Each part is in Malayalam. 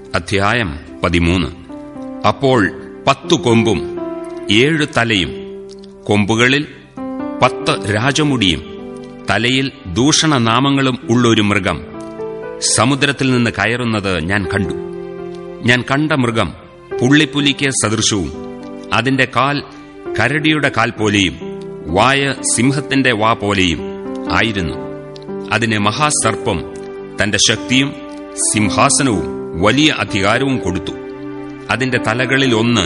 അധ്യായം പതിമൂന്ന് അപ്പോൾ പത്തു കൊമ്പും ഏഴ് തലയും കൊമ്പുകളിൽ പത്ത് രാജമുടിയും തലയിൽ ദൂഷണനാമങ്ങളും ഉള്ളൊരു മൃഗം സമുദ്രത്തിൽ നിന്ന് കയറുന്നത് ഞാൻ കണ്ടു ഞാൻ കണ്ട മൃഗം പുള്ളിപ്പുലിക്ക് സദൃശവും അതിന്റെ കാൽ കരടിയുടെ കാൽ പോലെയും വായ സിംഹത്തിന്റെ വാ പോലെയും ആയിരുന്നു അതിന് മഹാസർപ്പം തന്റെ ശക്തിയും സിംഹാസനവും വലിയ അധികാരവും കൊടുത്തു അതിന്റെ തലകളിൽ ഒന്ന്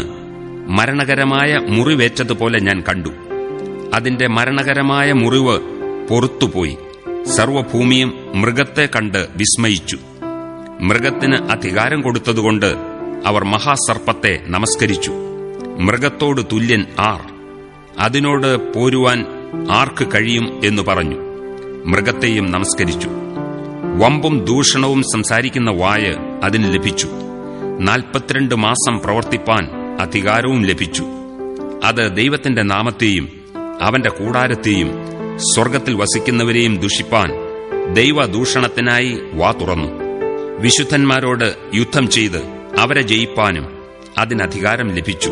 മരണകരമായ മുറിവേറ്റതുപോലെ ഞാൻ കണ്ടു അതിന്റെ മരണകരമായ മുറിവ് പൊറത്തുപോയി സർവഭൂമിയും മൃഗത്തെ കണ്ട് വിസ്മയിച്ചു മൃഗത്തിന് അധികാരം കൊടുത്തതുകൊണ്ട് അവർ മഹാസർപ്പത്തെ നമസ്കരിച്ചു മൃഗത്തോട് തുല്യൻ ആർ അതിനോട് പോരുവാൻ ആർക്ക് കഴിയും എന്ന് പറഞ്ഞു മൃഗത്തെയും നമസ്കരിച്ചു വമ്പും ദൂഷണവും സംസാരിക്കുന്ന വായ് അതിന് ലഭിച്ചു നാൽപ്പത്തിരണ്ട് മാസം പ്രവർത്തിപ്പാൻ അധികാരവും ലഭിച്ചു അത് ദൈവത്തിന്റെ നാമത്തെയും അവന്റെ കൂടാരത്തെയും സ്വർഗത്തിൽ വസിക്കുന്നവരെയും ദുഷിപ്പാൻ ദൈവദൂഷണത്തിനായി വാ തുറന്നു വിശുദ്ധന്മാരോട് യുദ്ധം ചെയ്ത് അവരെ ജയിപ്പാനും അതിനധികാരം ലഭിച്ചു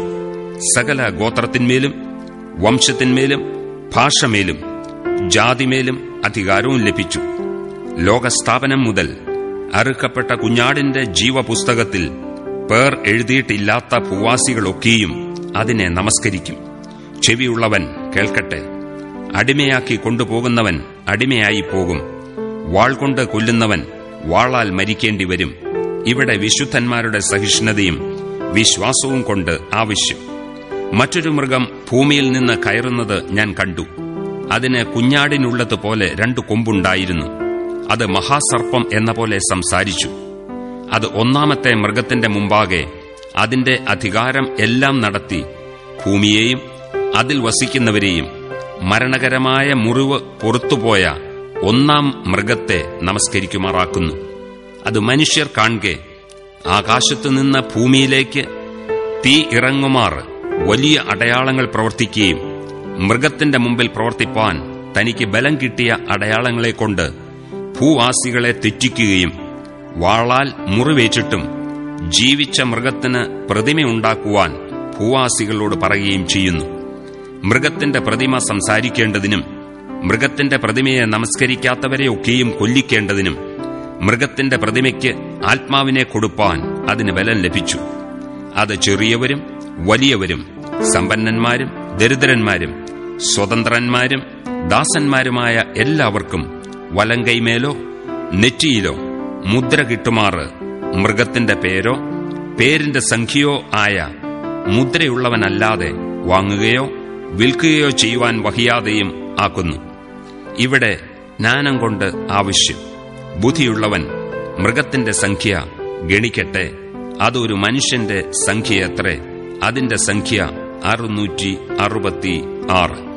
സകല ഗോത്രത്തിന്മേലും വംശത്തിന്മേലും ഭാഷമേലും ജാതിമേലും അധികാരവും ലഭിച്ചു ലോകസ്ഥാപനം മുതൽ അറുക്കപ്പെട്ട കുഞ്ഞാടിന്റെ ജീവപുസ്തകത്തിൽ പേർ എഴുതിയിട്ടില്ലാത്ത ഭൂവാസികളൊക്കെയും അതിനെ നമസ്കരിക്കും ചെവിയുള്ളവൻ കേൾക്കട്ടെ അടിമയാക്കി കൊണ്ടുപോകുന്നവൻ അടിമയായി പോകും വാൾ കൊണ്ട് കൊല്ലുന്നവൻ വാളാൽ മരിക്കേണ്ടി വരും ഇവിടെ വിശുദ്ധന്മാരുടെ സഹിഷ്ണുതയും വിശ്വാസവും കൊണ്ട് ആവശ്യം മറ്റൊരു മൃഗം ഭൂമിയിൽ നിന്ന് കയറുന്നത് ഞാൻ കണ്ടു അതിന് കുഞ്ഞാടിനുള്ളതുപോലെ രണ്ടു കൊമ്പുണ്ടായിരുന്നു അത് മഹാസർപ്പം എന്ന പോലെ സംസാരിച്ചു അത് ഒന്നാമത്തെ മൃഗത്തിന്റെ മുമ്പാകെ അതിന്റെ അധികാരം എല്ലാം നടത്തി ഭൂമിയെയും അതിൽ വസിക്കുന്നവരെയും മരണകരമായ മുറിവ് പുറത്തുപോയ ഒന്നാം മൃഗത്തെ നമസ്കരിക്കുമാറാക്കുന്നു അത് മനുഷ്യർ കാണുകെ ആകാശത്തുനിന്ന് ഭൂമിയിലേക്ക് തീ ഇറങ്ങുമാർ വലിയ അടയാളങ്ങൾ പ്രവർത്തിക്കുകയും മൃഗത്തിന്റെ മുമ്പിൽ പ്രവർത്തിപ്പാൻ തനിക്ക് ബലം കിട്ടിയ അടയാളങ്ങളെ കൊണ്ട് ഭൂവാസികളെ തെറ്റിക്കുകയും വാളാൽ മുറിവേച്ചിട്ടും ജീവിച്ച മൃഗത്തിന് പ്രതിമയുണ്ടാക്കുവാൻ ഭൂവാസികളോട് പറയുകയും ചെയ്യുന്നു മൃഗത്തിന്റെ പ്രതിമ സംസാരിക്കേണ്ടതിനും മൃഗത്തിന്റെ പ്രതിമയെ നമസ്കരിക്കാത്തവരെയൊക്കെയും കൊല്ലിക്കേണ്ടതിനും മൃഗത്തിന്റെ പ്രതിമയ്ക്ക് ആത്മാവിനെ കൊടുപ്പാൻ അതിന് ബലം ലഭിച്ചു അത് ചെറിയവരും വലിയവരും സമ്പന്നന്മാരും ദരിദ്രന്മാരും സ്വതന്ത്രന്മാരും ദാസന്മാരുമായ എല്ലാവർക്കും വലങ്കൈമേലോ നെറ്റിയിലോ മുദ്ര കിട്ടുമാറ് മൃഗത്തിന്റെ പേരോ പേരിന്റെ സംഖ്യയോ ആയ മുദ്രയുള്ളവനല്ലാതെ വാങ്ങുകയോ വിൽക്കുകയോ ചെയ്യുവാൻ വഹിയാതെയും ആക്കുന്നു ഇവിടെ ജ്ഞാനം കൊണ്ട് ആവശ്യം ബുദ്ധിയുള്ളവൻ മൃഗത്തിന്റെ സംഖ്യ ഗണിക്കട്ടെ അതൊരു മനുഷ്യന്റെ സംഖ്യയത്രേ അതിന്റെ സംഖ്യ അറുന്നൂറ്റി അറുപത്തി ആറ്